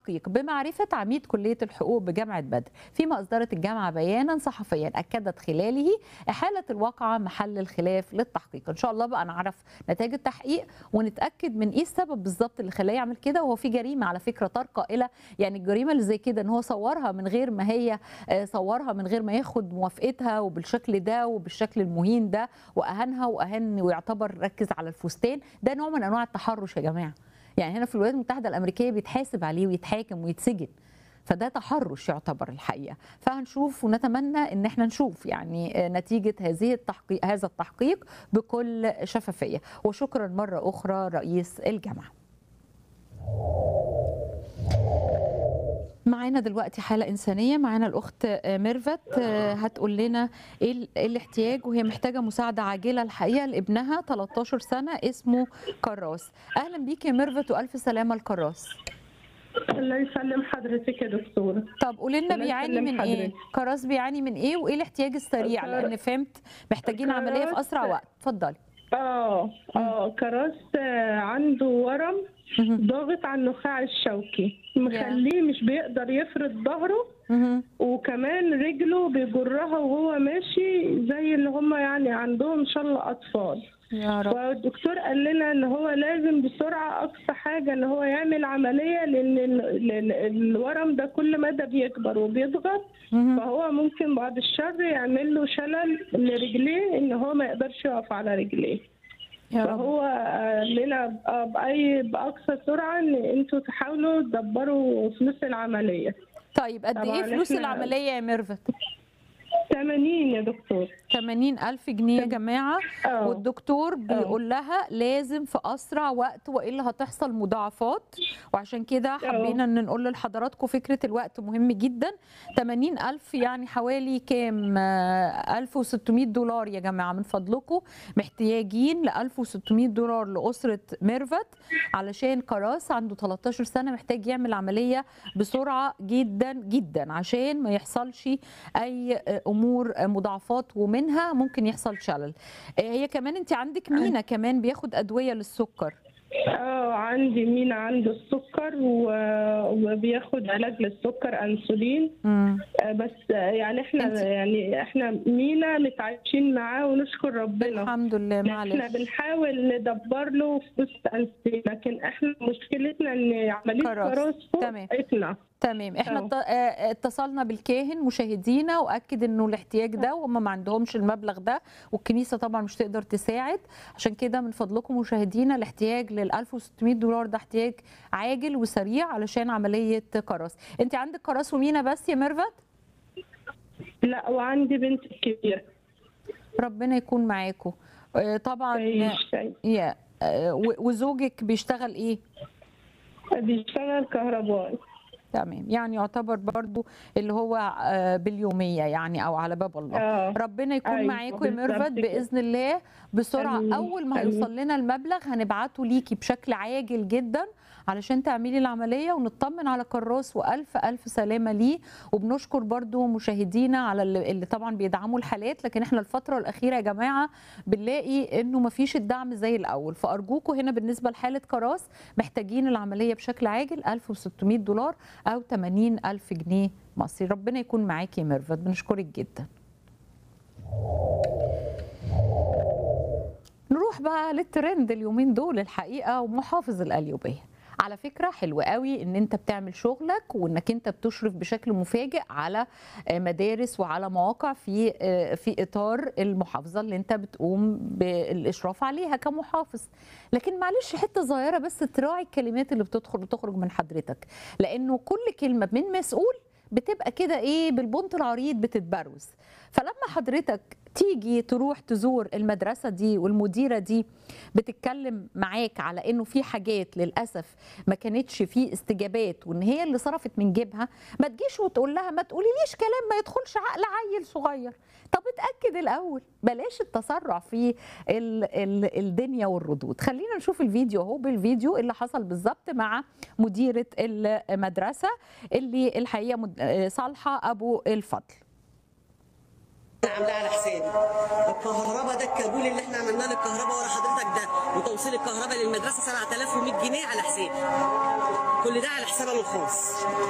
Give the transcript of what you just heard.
التحقيق بمعرفة عميد كلية الحقوق بجامعة بدر فيما أصدرت الجامعة بيانا صحفيا أكدت خلاله إحالة الواقعة محل الخلاف للتحقيق إن شاء الله بقى نعرف نتائج التحقيق ونتأكد من إيه السبب بالظبط اللي خلاه يعمل كده وهو في جريمة على فكرة ترقى إلى يعني الجريمة اللي زي كده إن هو صورها من غير ما هي آه، صورها من غير ما ياخد موافقتها وبالشكل ده وبالشكل المهين ده وأهانها وأهان ويعتبر ركز على الفستان ده نوع من أنواع التحرش يا جماعة يعني هنا في الولايات المتحدة الأمريكية بيتحاسب عليه ويتحاكم ويتسجن فده تحرش يعتبر الحقيقه فهنشوف ونتمنى ان احنا نشوف يعني نتيجه هذه التحقيق هذا التحقيق بكل شفافيه وشكرا مره اخرى رئيس الجامعه معانا دلوقتي حالة إنسانية معانا الأخت ميرفت هتقول لنا إيه ال- إيه الاحتياج وهي محتاجة مساعدة عاجلة الحقيقة لابنها 13 سنة اسمه كراس أهلا بيك يا ميرفت وألف سلامة لكراس الله يسلم حضرتك يا دكتورة طب قولي لنا الله بيعاني يسلم من ايه؟ حضرتك. كراس بيعاني من ايه وايه الاحتياج السريع كر- لان فهمت محتاجين عمليه في اسرع كراس- وقت اتفضلي اه اه كراس آه، عنده ورم مهم. ضاغط على النخاع الشوكي مخليه مش بيقدر يفرد ظهره مهم. وكمان رجله بيجرها وهو ماشي زي اللي هم يعني عندهم ان شاء الله اطفال يا رب والدكتور قال لنا ان هو لازم بسرعه اقصى حاجه ان هو يعمل عمليه لان ال- ال- الورم ده كل مدى بيكبر وبيضغط مهم. فهو ممكن بعد الشر يعمل له شلل لرجليه ان هو ما يقدرش يقف على رجليه يا رب فهو قال لنا ب- باي باقصى سرعه ان انتوا تحاولوا تدبروا فلوس العمليه طيب قد ايه طبعاً فلوس إحنا- العمليه يا ميرفت 80 يا دكتور 80 ألف جنيه يا جماعة اه والدكتور بيقول لها لازم في أسرع وقت وإلا هتحصل مضاعفات وعشان كده حبينا إن نقول لحضراتكم فكرة الوقت مهم جدا 80 ألف يعني حوالي كام آه، 1600 دولار يا جماعة من فضلكم محتاجين ل 1600 دولار لأسرة ميرفت علشان كراس عنده 13 سنة محتاج يعمل عملية بسرعة جدا جدا عشان ما يحصلش أي آه، أمور آه، مضاعفات ومنها ممكن يحصل شلل آه، هي كمان انت عندك مينا كمان بياخد ادويه للسكر اه عندي مين عنده السكر و- وبياخد علاج للسكر انسولين مم. آه، بس آه، يعني احنا أنت- يعني احنا مينا متعايشين معاه ونشكر ربنا الحمد لله احنا معلش بنحاول ندبر له فلوس انسولين لكن احنا مشكلتنا ان عمليه كراس. كراس فوق تمام. احنا تمام احنا أه. ات- آه، اتصلنا بالكاهن مشاهدينا واكد انه الاحتياج ده وهم ما عندهمش المبلغ ده والكنيسه طبعا مش تقدر تساعد عشان كده من فضلكم مشاهدينا الاحتياج لل 1600 دولار ده احتياج عاجل وسريع علشان عمليه كراس انت عندك كراس ومينا بس يا ميرفت لا وعندي بنت كبيره ربنا يكون معاكم آه، طبعا تعيش تعيش. يا آه، و- وزوجك بيشتغل ايه بيشتغل كهربائي تمام يعني يعتبر برضو اللي هو آه، باليومية يعني أو على باب الله اه ربنا يكون أيوة، معاكم يا بالظبط ميرفت كده. بإذن الله بسرعة آمين، أول ما آمين. هيوصل لنا المبلغ هنبعته ليكي بشكل عاجل جدا علشان تعملي العملية ونطمن على كراس وألف ألف سلامة ليه وبنشكر برضو مشاهدينا على اللي, اللي طبعا بيدعموا الحالات لكن احنا الفترة الأخيرة يا جماعة بنلاقي إنه مفيش الدعم زي الأول فأرجوكم هنا بالنسبة لحالة كراس محتاجين العملية بشكل عاجل 1600 دولار أو 80 ألف جنيه مصري ربنا يكون معاكي يا ميرفت بنشكرك جدا نروح بقى للترند اليومين دول الحقيقه ومحافظ القليوبيه على فكرة حلوة قوي ان انت بتعمل شغلك وانك انت بتشرف بشكل مفاجئ على آه، مدارس وعلى مواقع في آه، في اطار المحافظة اللي انت بتقوم بالاشراف عليها كمحافظ لكن معلش حتة صغيرة بس تراعي الكلمات اللي بتدخل بتخرج من حضرتك لانه كل كلمة من مسؤول بتبقى كده ايه بالبنط العريض بتتبروز فلما حضرتك تيجي تروح تزور المدرسه دي والمديره دي بتتكلم معاك على انه في حاجات للاسف ما كانتش في استجابات وان هي اللي صرفت من جيبها ما تجيش وتقول لها ما تقوليليش كلام ما يدخلش عقل عيل صغير طب اتاكد الاول بلاش التسرع في ال ال الدنيا والردود خلينا نشوف الفيديو اهو بالفيديو اللي حصل بالظبط مع مديره المدرسه اللي الحقيقه مد- صالحه ابو الفضل عاملاه على حسابي الكهرباء ده الكابول اللي احنا عملناه للكهرباء ورا حضرتك ده وتوصيل الكهرباء للمدرسه 7100 جنيه على حسابي كل ده على حساب الخاص